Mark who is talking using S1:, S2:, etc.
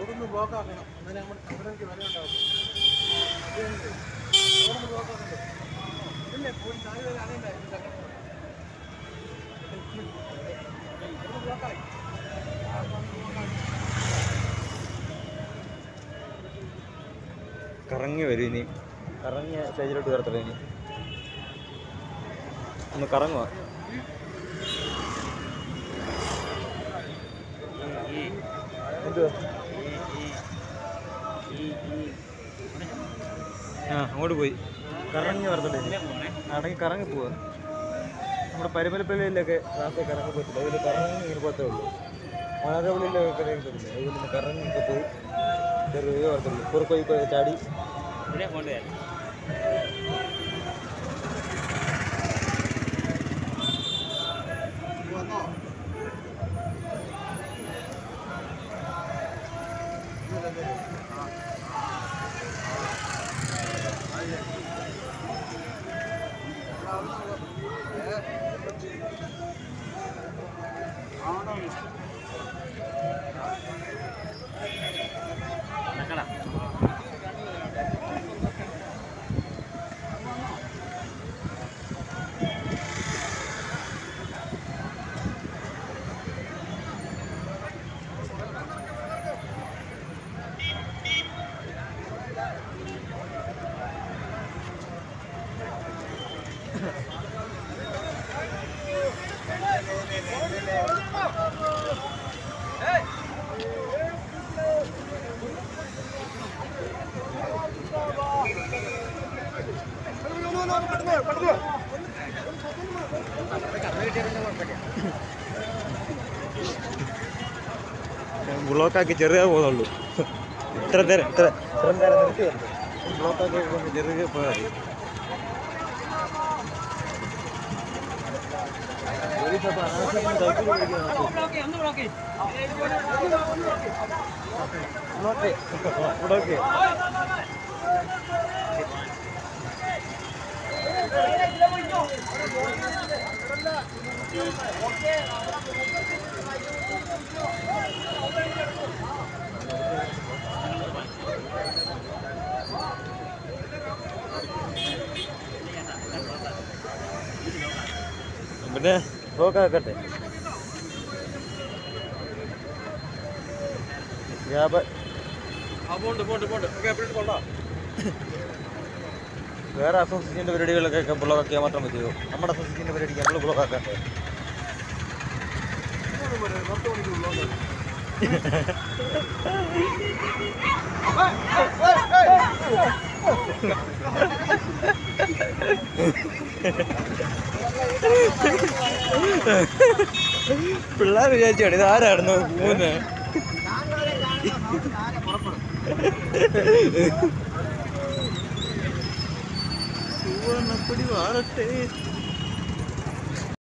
S1: റോഡൊന്ന് block ആക്കണം എന്നാലേ നമ്മൾ സമരങ്ങൾക്ക് വില ഉണ്ടാവും അതുകൊണ്ട് റോഡൊന്ന് ബ്ലോക്ക് ആക്കണ്ടേ ഇല്ലേ പോയി താഴെ വരെ അറിയണ്ടേ ബ്ലോക്കായി
S2: കറങ്ങി വരും ഇനി കറങ്ങിയ സ്റ്റേജിലോട്ട് കയറത്തില്ല ഇനി ഒന്ന് കറങ്ങുക എന്തുവാ ആ അങ്ങോട്ട് പോയി കറങ്ങി വരത്തില്ല ഇനി അടങ്ങി കറങ്ങി പോവാ നമ്മുടെ പരുമലപ്പള്ളിയിലൊക്കെ രാത്രി കറങ്ങി പോകത്തില്ല അതിൽ കറങ്ങി ഇങ്ങനെ പോകത്തേ ഉള്ളൂ മാനന്തവാടിയിലൊക്കെ കറങ്ങി പോകത്തില്ല അതുപോലെ തന്നെ കറങ്ങി ഒക്കെ പോയി ചെറിയ വരത്തുള്ളൂ കുറുക്കൊയി ചാടി
S1: വന്നോ
S2: ബ്ലോക്കാക്കി ചെറിയ പോകുന്നുള്ളൂ ഇത്ര നേരം ഇത്ര ഇത്ര നേരം നിർത്തി വന്നു ബ്ലോക്കാക്കി കൊണ്ട് ചെറിയ പോയാൽ മതി പോലീസപ്പോൾ അനാവശ്യത്തിന് സൈക്കിൾ ഓടിക്കാൻ നോക്കും. ബ്ലോക്ക് ബ്ലോക്ക് പിന്നെ ബ്ലോക്കാക്കട്ടെ വ്യാപ
S1: പോണ്ട് പോണ്ട് പോണ്ട് ഓക്കെ എപ്പോഴും കൊള്ളാ
S2: വേറെ അസോസിയേഷൻ്റെ പരിപാടികളൊക്കെ ബ്ലോക്കാക്കിയാൽ മാത്രം മതിയോ നമ്മുടെ അസോസിയേഷൻ്റെ പരിപാടിക്ക് നമ്മൾ ബ്ലോക്കാക്കട്ടെ
S1: പത്ത് മണിക്കൂർ ബ്ലോക്ക്
S2: പിള്ളേർ വിചാരിച്ചാണ് ഇത് ആരായിരുന്നു മൂന്ന് സുവർണപ്പടി വാറട്ടെ